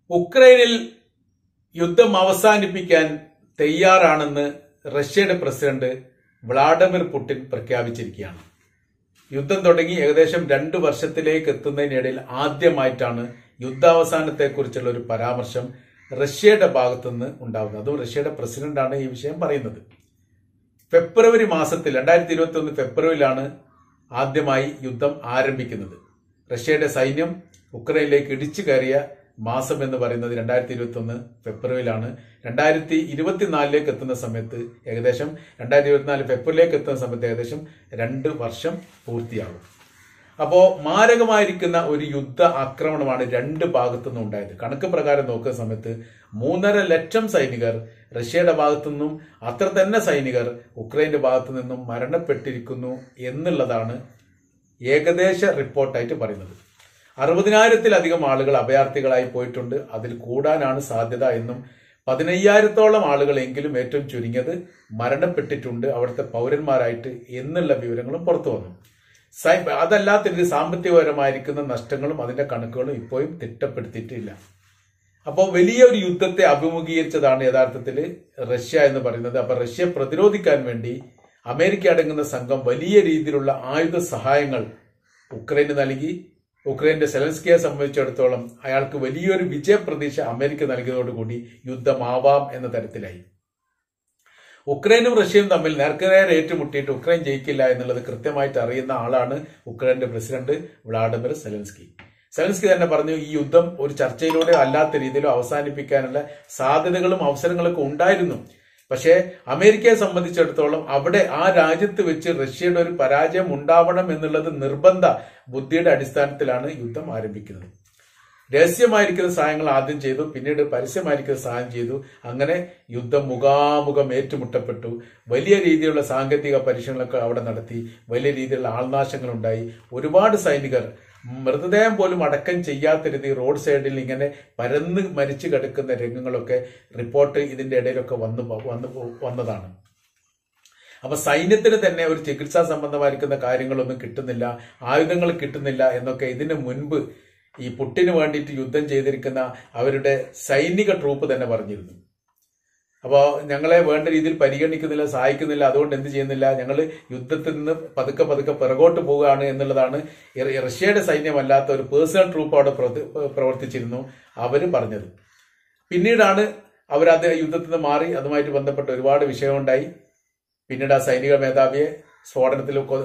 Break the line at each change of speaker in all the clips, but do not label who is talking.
ഉക്രൈനിൽ യുദ്ധം അവസാനിപ്പിക്കാൻ തയ്യാറാണെന്ന് റഷ്യയുടെ പ്രസിഡന്റ് വ്ളാഡിമിർ പുടിൻ പ്രഖ്യാപിച്ചിരിക്കുകയാണ് യുദ്ധം തുടങ്ങി ഏകദേശം രണ്ട് വർഷത്തിലേക്ക് എത്തുന്നതിനിടയിൽ ആദ്യമായിട്ടാണ് യുദ്ധാവസാനത്തെക്കുറിച്ചുള്ള ഒരു പരാമർശം റഷ്യയുടെ ഭാഗത്തുനിന്ന് ഉണ്ടാകുന്നത് അതും റഷ്യയുടെ പ്രസിഡന്റാണ് ഈ വിഷയം പറയുന്നത് ഫെബ്രുവരി മാസത്തിൽ രണ്ടായിരത്തി ഇരുപത്തി ഒന്ന് ഫെബ്രുവരിയിലാണ് ആദ്യമായി യുദ്ധം ആരംഭിക്കുന്നത് റഷ്യയുടെ സൈന്യം ഉക്രൈനിലേക്ക് ഇടിച്ചു കയറിയ മാസം എന്ന് പറയുന്നത് രണ്ടായിരത്തി ഇരുപത്തി ഒന്ന് ഫെബ്രുവരിയിലാണ് രണ്ടായിരത്തി ഇരുപത്തിനാലിലേക്ക് എത്തുന്ന സമയത്ത് ഏകദേശം രണ്ടായിരത്തി ഇരുപത്തിനാല് ഫെബ്രുവരിയിലേക്ക് എത്തുന്ന സമയത്ത് ഏകദേശം രണ്ട് വർഷം പൂർത്തിയാകും അപ്പോ മാരകമായിരിക്കുന്ന ഒരു യുദ്ധ ആക്രമണമാണ് രണ്ട് ഭാഗത്തുനിന്നും ഉണ്ടായത് കണക്ക് പ്രകാരം നോക്കുന്ന സമയത്ത് മൂന്നര ലക്ഷം സൈനികർ റഷ്യയുടെ ഭാഗത്തു നിന്നും അത്ര തന്നെ സൈനികർ ഉക്രൈന്റെ ഭാഗത്തു നിന്നും മരണപ്പെട്ടിരിക്കുന്നു എന്നുള്ളതാണ് ഏകദേശ റിപ്പോർട്ടായിട്ട് പറയുന്നത് അറുപതിനായിരത്തിലധികം ആളുകൾ അഭയാർത്ഥികളായി പോയിട്ടുണ്ട് അതിൽ കൂടാനാണ് സാധ്യത എന്നും പതിനയ്യായിരത്തോളം ആളുകളെങ്കിലും ഏറ്റവും ചുരുങ്ങിയത് മരണപ്പെട്ടിട്ടുണ്ട് അവിടുത്തെ പൗരന്മാരായിട്ട് എന്നുള്ള വിവരങ്ങളും പുറത്തു വന്നു സൈ- അതല്ലാത്ത ഇത് സാമ്പത്തികപരമായിരിക്കുന്ന നഷ്ടങ്ങളും അതിന്റെ കണക്കുകളും ഇപ്പോഴും തിട്ടപ്പെടുത്തിയിട്ടില്ല അപ്പോൾ വലിയൊരു യുദ്ധത്തെ അഭിമുഖീകരിച്ചതാണ് യഥാർത്ഥത്തിൽ റഷ്യ എന്ന് പറയുന്നത് അപ്പൊ റഷ്യ പ്രതിരോധിക്കാൻ വേണ്ടി അമേരിക്ക അടങ്ങുന്ന സംഘം വലിയ രീതിയിലുള്ള ആയുധ സഹായങ്ങൾ ഉക്രൈന് നൽകി ഉക്രൈന്റെ സെലൻസ്കിയെ സംബന്ധിച്ചിടത്തോളം അയാൾക്ക് വലിയൊരു വിജയപ്രതീക്ഷ അമേരിക്ക നൽകിയതോടുകൂടി യുദ്ധമാവാം എന്ന തരത്തിലായി ഉക്രൈനും റഷ്യയും തമ്മിൽ നേർക്കുനേരെ ഏറ്റുമുട്ടിയിട്ട് ഉക്രൈൻ ജയിക്കില്ല എന്നുള്ളത് കൃത്യമായിട്ട് അറിയുന്ന ആളാണ് ഉക്രൈന്റെ പ്രസിഡന്റ് വ്ളാഡിമിർ സെലൻസ്കി സെലൻസ്കി തന്നെ പറഞ്ഞു ഈ യുദ്ധം ഒരു ചർച്ചയിലൂടെ അല്ലാത്ത രീതിയിലോ അവസാനിപ്പിക്കാനുള്ള സാധ്യതകളും അവസരങ്ങളൊക്കെ ഉണ്ടായിരുന്നു പക്ഷേ അമേരിക്കയെ സംബന്ധിച്ചിടത്തോളം അവിടെ ആ രാജ്യത്ത് വെച്ച് റഷ്യയുടെ ഒരു പരാജയം ഉണ്ടാവണം എന്നുള്ളത് നിർബന്ധ ബുദ്ധിയുടെ അടിസ്ഥാനത്തിലാണ് യുദ്ധം ആരംഭിക്കുന്നത് രഹസ്യമായിരിക്കുന്ന സഹായങ്ങൾ ആദ്യം ചെയ്തു പിന്നീട് പരസ്യമായിരിക്കുന്ന സഹായം ചെയ്തു അങ്ങനെ യുദ്ധം മുഖാമുഖം ഏറ്റുമുട്ടപ്പെട്ടു വലിയ രീതിയിലുള്ള സാങ്കേതിക പരീക്ഷണങ്ങളൊക്കെ അവിടെ നടത്തി വലിയ രീതിയിലുള്ള ആൾനാശങ്ങൾ ഉണ്ടായി ഒരുപാട് സൈനികർ മൃതദേഹം പോലും അടക്കം ചെയ്യാത്ത രീതി റോഡ് സൈഡിൽ ഇങ്ങനെ പരന്ന് മരിച്ചു കിടക്കുന്ന രംഗങ്ങളൊക്കെ റിപ്പോർട്ട് ഇതിന്റെ ഇടയിലൊക്കെ വന്നു വന്നു വന്നതാണ് അപ്പൊ സൈന്യത്തിന് തന്നെ ഒരു ചികിത്സാ സംബന്ധമായിരിക്കുന്ന കാര്യങ്ങളൊന്നും കിട്ടുന്നില്ല ആയുധങ്ങൾ കിട്ടുന്നില്ല എന്നൊക്കെ ഇതിനു മുൻപ് ഈ പുട്ടിന് വേണ്ടിയിട്ട് യുദ്ധം ചെയ്തിരിക്കുന്ന അവരുടെ സൈനിക ട്രൂപ്പ് തന്നെ പറഞ്ഞിരുന്നു അപ്പോൾ ഞങ്ങളെ വേണ്ട രീതിയിൽ പരിഗണിക്കുന്നില്ല സഹായിക്കുന്നില്ല അതുകൊണ്ട് എന്ത് ചെയ്യുന്നില്ല ഞങ്ങൾ യുദ്ധത്തിൽ നിന്ന് പതുക്കെ പതുക്കെ പിറകോട്ട് പോവുകയാണ് എന്നുള്ളതാണ് ഇറ- റഷ്യയുടെ സൈന്യമല്ലാത്ത ഒരു പേഴ്സണൽ ട്രൂപ്പ് അവിടെ പ്രവർത്തി- പ്രവർത്തിച്ചിരുന്നു അവർ പറഞ്ഞത് പിന്നീടാണ് അവരത് യുദ്ധത്തിൽ നിന്ന് മാറി അതുമായിട്ട് ബന്ധപ്പെട്ട ഒരുപാട് വിഷയമുണ്ടായി പിന്നീട് ആ സൈനിക മേധാവിയെ സ്ഫോടനത്തിൽ കൊ-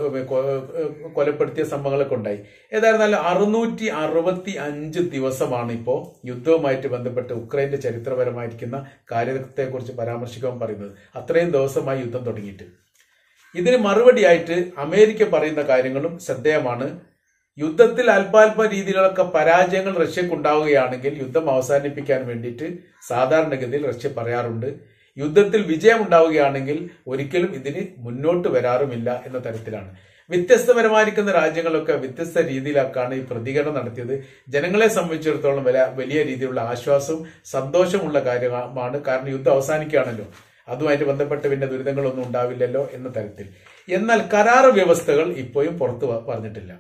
കൊ- കൊലപ്പെടുത്തിയ സംഭവങ്ങളൊക്കെ ഉണ്ടായി ഏതായിരുന്നാലും അറുന്നൂറ്റി അറുപത്തി അഞ്ച് ദിവസമാണ് ഇപ്പോൾ യുദ്ധവുമായിട്ട് ബന്ധപ്പെട്ട് ഉക്രൈന്റെ ചരിത്രപരമായിരിക്കുന്ന കാര്യത്തെക്കുറിച്ച് പരാമർശിക്കാൻ പറയുന്നത് അത്രയും ദിവസമായി യുദ്ധം തുടങ്ങിയിട്ട് ഇതിന് മറുപടിയായിട്ട് അമേരിക്ക പറയുന്ന കാര്യങ്ങളും ശ്രദ്ധേയമാണ് യുദ്ധത്തിൽ അല്പാൽപ രീതിയിലൊക്കെ പരാജയങ്ങൾ റഷ്യക്ക് ഉണ്ടാവുകയാണെങ്കിൽ യുദ്ധം അവസാനിപ്പിക്കാൻ വേണ്ടിയിട്ട് സാധാരണഗതിയിൽ റഷ്യ പറയാറുണ്ട് യുദ്ധത്തിൽ വിജയം ഉണ്ടാവുകയാണെങ്കിൽ ഒരിക്കലും ഇതിന് മുന്നോട്ട് വരാറുമില്ല എന്ന തരത്തിലാണ് വ്യത്യസ്തപരമായിരിക്കുന്ന രാജ്യങ്ങളൊക്കെ വ്യത്യസ്ത രീതിയിലാക്കാണ് ഈ പ്രതികരണം നടത്തിയത് ജനങ്ങളെ സംബന്ധിച്ചിടത്തോളം വില വലിയ രീതിയിലുള്ള ആശ്വാസവും സന്തോഷമുള്ള കാര്യമാണ് കാരണം യുദ്ധം അവസാനിക്കുകയാണല്ലോ അതുമായിട്ട് ബന്ധപ്പെട്ട് പിന്നെ ദുരിതങ്ങളൊന്നും ഉണ്ടാവില്ലല്ലോ എന്ന തരത്തിൽ എന്നാൽ കരാർ വ്യവസ്ഥകൾ ഇപ്പോഴും പുറത്തു വ- പറഞ്ഞിട്ടില്ല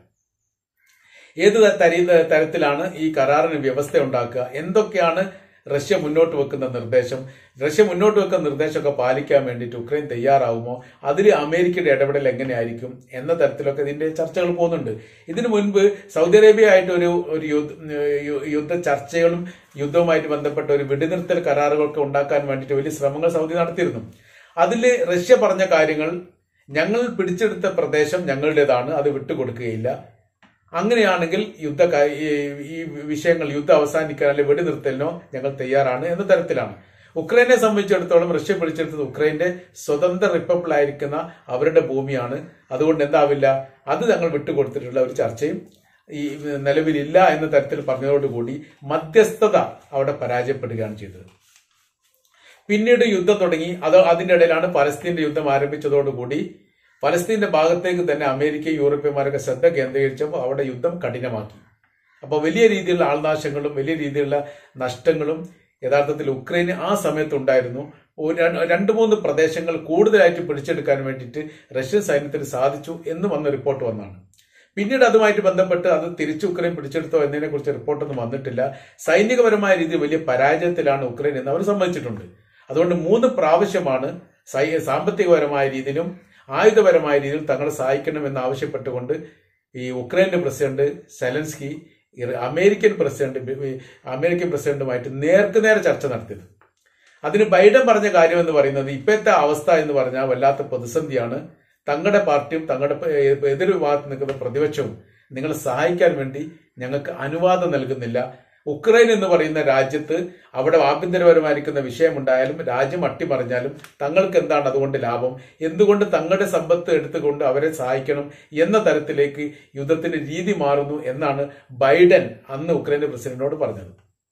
ഏത് തരി- തരത്തിലാണ് ഈ കരാറിന് വ്യവസ്ഥ ഉണ്ടാക്കുക എന്തൊക്കെയാണ് റഷ്യ മുന്നോട്ട് വെക്കുന്ന നിർദ്ദേശം റഷ്യ മുന്നോട്ട് വെക്കുന്ന നിർദ്ദേശമൊക്കെ പാലിക്കാൻ വേണ്ടിയിട്ട് ഉക്രൈൻ തയ്യാറാവുമോ അതിൽ അമേരിക്കയുടെ ഇടപെടൽ എങ്ങനെയായിരിക്കും എന്ന തരത്തിലൊക്കെ ഇതിന്റെ ചർച്ചകൾ പോകുന്നുണ്ട് ഇതിനു മുൻപ് സൗദി അറേബ്യ ആയിട്ട് ഒരു ഒരു യുദ്ധ- യു- യുദ്ധ ചർച്ചകളും യുദ്ധവുമായിട്ട് ബന്ധപ്പെട്ട ഒരു വെടിനിർത്തൽ കരാറുകളൊക്കെ ഉണ്ടാക്കാൻ വേണ്ടിയിട്ട് വലിയ ശ്രമങ്ങൾ സൗദി നടത്തിയിരുന്നു അതിൽ റഷ്യ പറഞ്ഞ കാര്യങ്ങൾ ഞങ്ങൾ പിടിച്ചെടുത്ത പ്രദേശം ഞങ്ങളുടേതാണ് അത് വിട്ടുകൊടുക്കുകയില്ല അങ്ങനെയാണെങ്കിൽ യുദ്ധ ക- ഈ- ഈ വിഷയങ്ങൾ യുദ്ധം അവസാനിക്കാൻ അല്ലെങ്കിൽ വെടിനിർത്തലിനോ ഞങ്ങൾ തയ്യാറാണ് എന്ന തരത്തിലാണ് ഉക്രൈനെ സംബന്ധിച്ചിടത്തോളം റഷ്യ പിടിച്ചെടുത്തത് ഉക്രൈന്റെ സ്വതന്ത്ര റിപ്പബ്ലിക് ആയിരിക്കുന്ന അവരുടെ ഭൂമിയാണ് അതുകൊണ്ട് എന്താവില്ല അത് ഞങ്ങൾ വിട്ടുകൊടുത്തിട്ടുള്ള ഒരു ചർച്ചയും ഈ നിലവിലില്ല എന്ന തരത്തിൽ പറഞ്ഞതോടുകൂടി മധ്യസ്ഥത അവിടെ പരാജയപ്പെടുകയാണ് ചെയ്തത് പിന്നീട് യുദ്ധം തുടങ്ങി അത് അതിന്റെ ഇടയിലാണ് പലസ്തീന്റെ യുദ്ധം ആരംഭിച്ചതോടുകൂടി പലസ്തീന്റെ ഭാഗത്തേക്ക് തന്നെ അമേരിക്കയും യൂറോപ്യന്മാരൊക്കെ ശ്രദ്ധ കേന്ദ്രീകരിച്ചപ്പോൾ അവിടെ യുദ്ധം കഠിനമാക്കി അപ്പോൾ വലിയ രീതിയിലുള്ള ആൾനാശങ്ങളും വലിയ രീതിയിലുള്ള നഷ്ടങ്ങളും യഥാർത്ഥത്തിൽ ഉക്രൈന് ആ സമയത്ത് ഉണ്ടായിരുന്നു ഒരു ര- രണ്ട് മൂന്ന് പ്രദേശങ്ങൾ കൂടുതലായിട്ട് പിടിച്ചെടുക്കാൻ വേണ്ടിയിട്ട് റഷ്യൻ സൈന്യത്തിന് സാധിച്ചു എന്ന് വന്ന റിപ്പോർട്ട് വന്നാണ് പിന്നീട് അതുമായിട്ട് ബന്ധപ്പെട്ട് അത് തിരിച്ച് ഉക്രൈൻ പിടിച്ചെടുത്തോ എന്നതിനെ കുറിച്ച് റിപ്പോർട്ടൊന്നും വന്നിട്ടില്ല സൈനികപരമായ രീതിയിൽ വലിയ പരാജയത്തിലാണ് ഉക്രൈൻ എന്ന് അവർ സമ്മതിച്ചിട്ടുണ്ട് അതുകൊണ്ട് മൂന്ന് പ്രാവശ്യമാണ് സൈ സാമ്പത്തികപരമായ രീതിയിലും ആയുധപരമായ രീതിയിൽ തങ്ങളെ സഹായിക്കണമെന്ന് ആവശ്യപ്പെട്ടുകൊണ്ട് ഈ ഉക്രൈന്റെ പ്രസിഡന്റ് സെലൻസ്കി ഇറ- അമേരിക്കൻ പ്രസിഡന്റ് ബി- ബി- അമേരിക്കൻ പ്രസിഡന്റുമായിട്ട് നേർക്ക് നേരെ ചർച്ച നടത്തിയത് അതിന് ബൈഡൻ പറഞ്ഞ കാര്യം എന്ന് പറയുന്നത് ഇപ്പോഴത്തെ അവസ്ഥ എന്ന് പറഞ്ഞാൽ വല്ലാത്ത പ്രതിസന്ധിയാണ് തങ്ങളുടെ പാർട്ടിയും തങ്ങളുടെ പ- എതിർ ഭാഗത്ത് നിൽക്കുന്ന പ്രതിപക്ഷവും നിങ്ങളെ സഹായിക്കാൻ വേണ്ടി ഞങ്ങൾക്ക് അനുവാദം നൽകുന്നില്ല ഉക്രൈൻ എന്ന് പറയുന്ന രാജ്യത്ത് അവിടെ ആഭ്യന്തരപരമായിരിക്കുന്ന വിഷയമുണ്ടായാലും രാജ്യം അട്ടിമറിഞ്ഞാലും തങ്ങൾക്ക് എന്താണ് അതുകൊണ്ട് ലാഭം എന്തുകൊണ്ട് തങ്ങളുടെ സമ്പത്ത് എടുത്തുകൊണ്ട് അവരെ സഹായിക്കണം എന്ന തരത്തിലേക്ക് യുദ്ധത്തിന്റെ രീതി മാറുന്നു എന്നാണ് ബൈഡൻ അന്ന് ഉക്രൈന്റെ പ്രസിഡന്റിനോട് പറഞ്ഞത്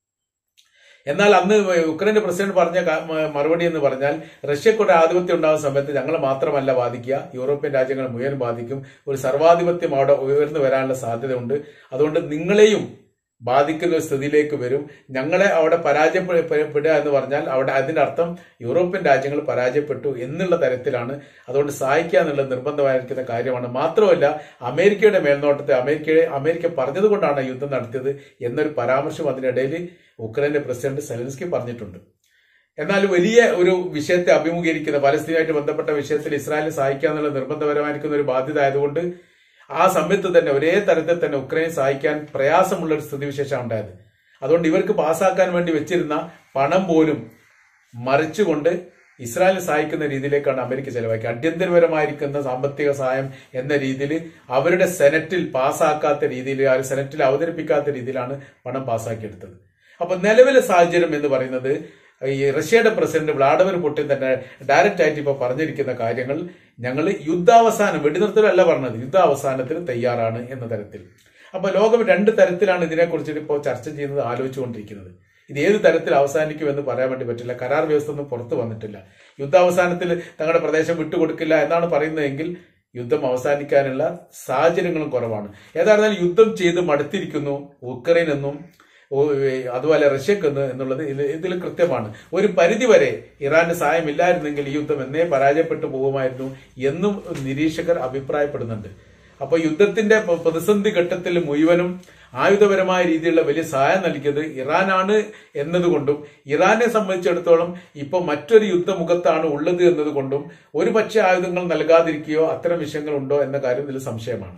എന്നാൽ അന്ന് ഉക്രൈന്റെ പ്രസിഡന്റ് പറഞ്ഞ ക- മ- മറുപടി എന്ന് പറഞ്ഞാൽ റഷ്യക്കൊരു ആധിപത്യം ഉണ്ടാകുന്ന സമയത്ത് ഞങ്ങൾ മാത്രമല്ല ബാധിക്കുക യൂറോപ്യൻ രാജ്യങ്ങൾ മുഴുവൻ ബാധിക്കും ഒരു സർവാധിപത്യം അവിടെ ഉയർന്നു വരാനുള്ള സാധ്യതയുണ്ട് അതുകൊണ്ട് നിങ്ങളെയും ബാധിക്കുന്ന ഒരു സ്ഥിതിയിലേക്ക് വരും ഞങ്ങളെ അവിടെ പരാജയപ്പെടുക എന്ന് പറഞ്ഞാൽ അവിടെ അതിന്റെ അർത്ഥം യൂറോപ്യൻ രാജ്യങ്ങൾ പരാജയപ്പെട്ടു എന്നുള്ള തരത്തിലാണ് അതുകൊണ്ട് സഹായിക്കുക എന്നുള്ളത് നിർബന്ധമായിരിക്കുന്ന കാര്യമാണ് മാത്രമല്ല അമേരിക്കയുടെ മേൽനോട്ടത്തെ അമേരിക്കയെ അമേരിക്ക പറഞ്ഞതുകൊണ്ടാണ് യുദ്ധം നടത്തിയത് എന്നൊരു പരാമർശം അതിനിടയിൽ ഉക്രൈന്റെ പ്രസിഡന്റ് സെലൻസ്കി പറഞ്ഞിട്ടുണ്ട് എന്നാൽ വലിയ ഒരു വിഷയത്തെ അഭിമുഖീകരിക്കുന്ന പലസ്തീനുമായിട്ട് ബന്ധപ്പെട്ട വിഷയത്തിൽ ഇസ്രായേലിനെ സഹായിക്കുക എന്നുള്ള നിർബന്ധപരമായിരിക്കുന്ന ഒരു ബാധ്യത ആയതുകൊണ്ട് ആ സമയത്ത് തന്നെ ഒരേ തരത്തിൽ തന്നെ ഉക്രൈനെ സഹായിക്കാൻ പ്രയാസമുള്ള ഒരു സ്ഥിതിവിശേഷം ഉണ്ടായത് അതുകൊണ്ട് ഇവർക്ക് പാസ്സാക്കാൻ വേണ്ടി വെച്ചിരുന്ന പണം പോലും മറിച്ചുകൊണ്ട് ഇസ്രായേലിനെ സഹായിക്കുന്ന രീതിയിലേക്കാണ് അമേരിക്ക ചെലവാക്കി അടിയന്തരപരമായിരിക്കുന്ന സാമ്പത്തിക സഹായം എന്ന രീതിയിൽ അവരുടെ സെനറ്റിൽ പാസ്സാക്കാത്ത രീതിയിൽ ആ സെനറ്റിൽ അവതരിപ്പിക്കാത്ത രീതിയിലാണ് പണം പാസ്സാക്കിയെടുത്തത് അപ്പൊ നിലവിലെ സാഹചര്യം എന്ന് പറയുന്നത് ഈ റഷ്യയുടെ പ്രസിഡന്റ് വ്ളാഡിമിർ പുടിൻ തന്നെ ഡയറക്റ്റ് ആയിട്ട് ഇപ്പൊ പറഞ്ഞിരിക്കുന്ന കാര്യങ്ങൾ ഞങ്ങൾ യുദ്ധാവസാനം വെടിനിർത്തലല്ല പറഞ്ഞത് യുദ്ധാവസാനത്തിന് തയ്യാറാണ് എന്ന തരത്തിൽ അപ്പൊ ലോകം രണ്ട് തരത്തിലാണ് ഇതിനെക്കുറിച്ച് ഇപ്പോൾ ചർച്ച ചെയ്യുന്നത് ആലോചിച്ചുകൊണ്ടിരിക്കുന്നത് ഇത് ഏത് തരത്തിൽ അവസാനിക്കുമെന്ന് പറയാൻ വേണ്ടി പറ്റില്ല കരാർ വ്യവസ്ഥ ഒന്നും പുറത്തു വന്നിട്ടില്ല യുദ്ധാവസാനത്തിൽ തങ്ങളുടെ പ്രദേശം വിട്ടുകൊടുക്കില്ല എന്നാണ് പറയുന്നതെങ്കിൽ യുദ്ധം അവസാനിക്കാനുള്ള സാഹചര്യങ്ങളും കുറവാണ് ഏതായിരുന്നാലും യുദ്ധം ചെയ്ത് മടുത്തിരിക്കുന്നു ഉക്രൈൻ എന്നും ഓ, ഏ, അതുപോലെ റഷ്യക്കെന്ന് എന്നുള്ളത് ഇത് ഇതിൽ കൃത്യമാണ് ഒരു പരിധിവരെ ഇറാന്റെ സഹായമില്ലായിരുന്നെങ്കിൽ ഈ യുദ്ധം എന്നേ പരാജയപ്പെട്ടു പോകുമായിരുന്നു എന്നും നിരീക്ഷകർ അഭിപ്രായപ്പെടുന്നുണ്ട് അപ്പൊ യുദ്ധത്തിന്റെ പ- പ്രതിസന്ധി ഘട്ടത്തിൽ മുഴുവനും ആയുധപരമായ രീതിയിലുള്ള വലിയ സഹായം നൽകിയത് ഇറാനാണ് എന്നതുകൊണ്ടും ഇറാനെ സംബന്ധിച്ചിടത്തോളം ഇപ്പൊ മറ്റൊരു യുദ്ധമുഖത്താണ് ഉള്ളത് എന്നതുകൊണ്ടും ഒരു പക്ഷേ ആയുധങ്ങൾ നൽകാതിരിക്കുകയോ അത്തരം വിഷയങ്ങൾ ഉണ്ടോ എന്ന കാര്യം ഇതിൽ സംശയമാണ്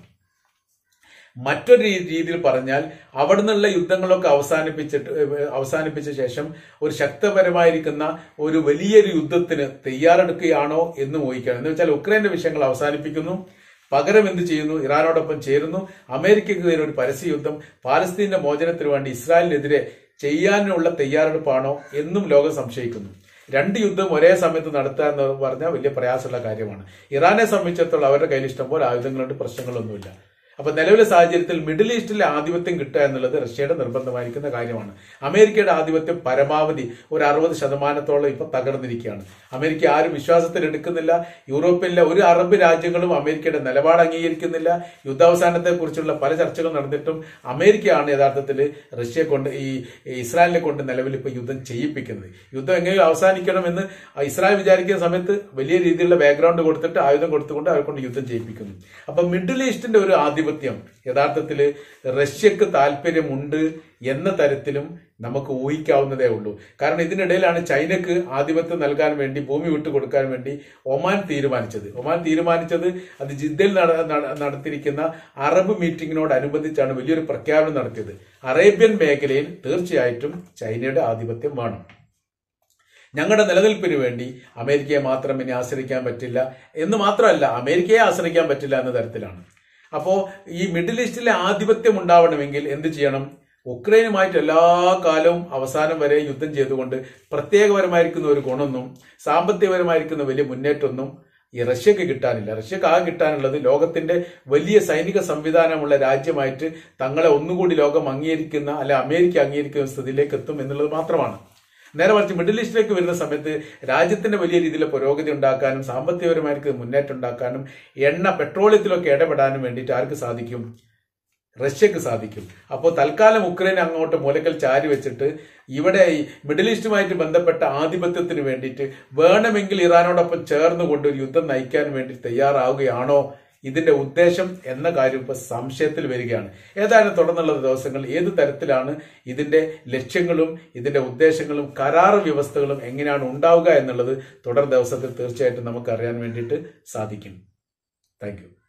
മറ്റൊരു രീ- രീതിയിൽ പറഞ്ഞാൽ അവിടെ നിന്നുള്ള യുദ്ധങ്ങളൊക്കെ അവസാനിപ്പിച്ചിട്ട് ഏഹ്, അവസാനിപ്പിച്ച ശേഷം ഒരു ശക്തപരമായിരിക്കുന്ന ഒരു വലിയൊരു യുദ്ധത്തിന് തയ്യാറെടുക്കുകയാണോ എന്ന് ഊഹിക്കണം എന്ന് വെച്ചാൽ ഉക്രൈന്റെ വിഷയങ്ങൾ അവസാനിപ്പിക്കുന്നു പകരം എന്ത് ചെയ്യുന്നു ഇറാനോടൊപ്പം ചേരുന്നു അമേരിക്കയ്ക്കെതിരെ ഒരു പരസ്യ യുദ്ധം പാലസ്തീന്റെ മോചനത്തിന് വേണ്ടി ഇസ്രായേലിനെതിരെ ചെയ്യാനുള്ള തയ്യാറെടുപ്പാണോ എന്നും ലോകം സംശയിക്കുന്നു രണ്ട് യുദ്ധം ഒരേ സമയത്ത് നടത്തുക എന്ന് പറഞ്ഞാൽ വലിയ പ്രയാസമുള്ള കാര്യമാണ് ഇറാനെ സംബന്ധിച്ചിടത്തോളം അവരുടെ കയ്യിൽ ഇഷ്ടംപോലെ ആയുധങ്ങളുണ്ട് പ്രശ്നങ്ങളൊന്നുമില്ല അപ്പൊ നിലവിലെ സാഹചര്യത്തിൽ മിഡിൽ ഈസ്റ്റിലെ ആധിപത്യം കിട്ടുക എന്നുള്ളത് റഷ്യയുടെ നിർബന്ധമായിരിക്കുന്ന കാര്യമാണ് അമേരിക്കയുടെ ആധിപത്യം പരമാവധി ഒരു അറുപത് ശതമാനത്തോളം ഇപ്പൊ തകർന്നിരിക്കുകയാണ് അമേരിക്ക ആരും വിശ്വാസത്തിൽ എടുക്കുന്നില്ല യൂറോപ്പിലെ ഒരു അറബ് രാജ്യങ്ങളും അമേരിക്കയുടെ നിലപാട് അംഗീകരിക്കുന്നില്ല യുദ്ധാവസാനത്തെ കുറിച്ചുള്ള പല ചർച്ചകൾ നടന്നിട്ടും അമേരിക്കയാണ് യഥാർത്ഥത്തിൽ റഷ്യയെ കൊണ്ട് ഈ ഈ ഇസ്രായേലിനെ കൊണ്ട് നിലവിൽ ഇപ്പൊ യുദ്ധം ചെയ്യിപ്പിക്കുന്നത് യുദ്ധം എങ്ങനെ അവസാനിക്കണമെന്ന് ഇസ്രായേൽ വിചാരിക്കുന്ന സമയത്ത് വലിയ രീതിയിലുള്ള ബാക്ക്ഗ്രൗണ്ട് കൊടുത്തിട്ട് ആയുധം കൊടുത്തുകൊണ്ട് അവരെ കൊണ്ട് യുദ്ധം ചെയ്യിപ്പിക്കുന്നു അപ്പൊ മിഡിൽ ഈസ്റ്റിന്റെ ഒരു ആധിപത്യം യഥാർത്ഥത്തിൽ റഷ്യക്ക് താല്പര്യമുണ്ട് എന്ന തരത്തിലും നമുക്ക് ഊഹിക്കാവുന്നതേ ഉള്ളൂ കാരണം ഇതിനിടയിലാണ് ചൈനക്ക് ആധിപത്യം നൽകാൻ വേണ്ടി ഭൂമി വിട്ടുകൊടുക്കാൻ വേണ്ടി ഒമാൻ തീരുമാനിച്ചത് ഒമാൻ തീരുമാനിച്ചത് അത് ജിദ്ദയിൽ നട- നട- നടത്തിയിരിക്കുന്ന അറബ് മീറ്റിംഗിനോടനുബന്ധിച്ചാണ് വലിയൊരു പ്രഖ്യാപനം നടത്തിയത് അറേബ്യൻ മേഖലയിൽ തീർച്ചയായിട്ടും ചൈനയുടെ ആധിപത്യം വേണം ഞങ്ങളുടെ നിലനിൽപ്പിന് വേണ്ടി അമേരിക്കയെ മാത്രം ഇനി ആശ്രയിക്കാൻ പറ്റില്ല എന്ന് മാത്രമല്ല അമേരിക്കയെ ആശ്രയിക്കാൻ പറ്റില്ല എന്ന തരത്തിലാണ് അപ്പോ ഈ മിഡിൽ ഈസ്റ്റിലെ ആധിപത്യം ഉണ്ടാവണമെങ്കിൽ എന്ത് ചെയ്യണം ഉക്രൈനുമായിട്ട് എല്ലാ കാലവും അവസാനം വരെ യുദ്ധം ചെയ്തുകൊണ്ട് പ്രത്യേകപരമായിരിക്കുന്ന ഒരു ഗുണമൊന്നും സാമ്പത്തികപരമായിരിക്കുന്ന വലിയ മുന്നേറ്റമൊന്നും ഈ റഷ്യക്ക് കിട്ടാനില്ല റഷ്യക്ക് ആ കിട്ടാനുള്ളത് ലോകത്തിന്റെ വലിയ സൈനിക സംവിധാനമുള്ള രാജ്യമായിട്ട് തങ്ങളെ ഒന്നുകൂടി ലോകം അംഗീകരിക്കുന്ന അല്ലെ അമേരിക്ക അംഗീകരിക്കുന്ന സ്ഥിതിയിലേക്ക് എത്തും എന്നുള്ളത് മാത്രമാണ് നേരെ മറിച്ച് മിഡിൽ ഈസ്റ്റിലേക്ക് വരുന്ന സമയത്ത് രാജ്യത്തിന്റെ വലിയ രീതിയിലെ പുരോഗതി ഉണ്ടാക്കാനും സാമ്പത്തികപരമായിട്ട് മുന്നേറ്റം ഉണ്ടാക്കാനും എണ്ണ പെട്രോളിയത്തിലൊക്കെ ഇടപെടാനും വേണ്ടിയിട്ട് ആർക്ക് സാധിക്കും റഷ്യക്ക് സാധിക്കും അപ്പോൾ തൽക്കാലം ഉക്രൈൻ അങ്ങോട്ട് മൂലക്കൽ ചാരി വെച്ചിട്ട് ഇവിടെ ഈ മിഡിൽ ഈസ്റ്റുമായിട്ട് ബന്ധപ്പെട്ട ആധിപത്യത്തിന് വേണ്ടിയിട്ട് വേണമെങ്കിൽ ഇറാനോടൊപ്പം ചേർന്നുകൊണ്ട് ഒരു യുദ്ധം നയിക്കാൻ വേണ്ടി തയ്യാറാവുകയാണോ ഇതിന്റെ ഉദ്ദേശം എന്ന കാര്യം ഇപ്പൊ സംശയത്തിൽ വരികയാണ് ഏതായാലും തുടർന്നുള്ള ദിവസങ്ങൾ ഏത് തരത്തിലാണ് ഇതിന്റെ ലക്ഷ്യങ്ങളും ഇതിന്റെ ഉദ്ദേശങ്ങളും കരാർ വ്യവസ്ഥകളും എങ്ങനെയാണ് ഉണ്ടാവുക എന്നുള്ളത് തുടർ ദിവസത്തിൽ തീർച്ചയായിട്ടും നമുക്ക് അറിയാൻ വേണ്ടിയിട്ട് സാധിക്കും താങ്ക് യു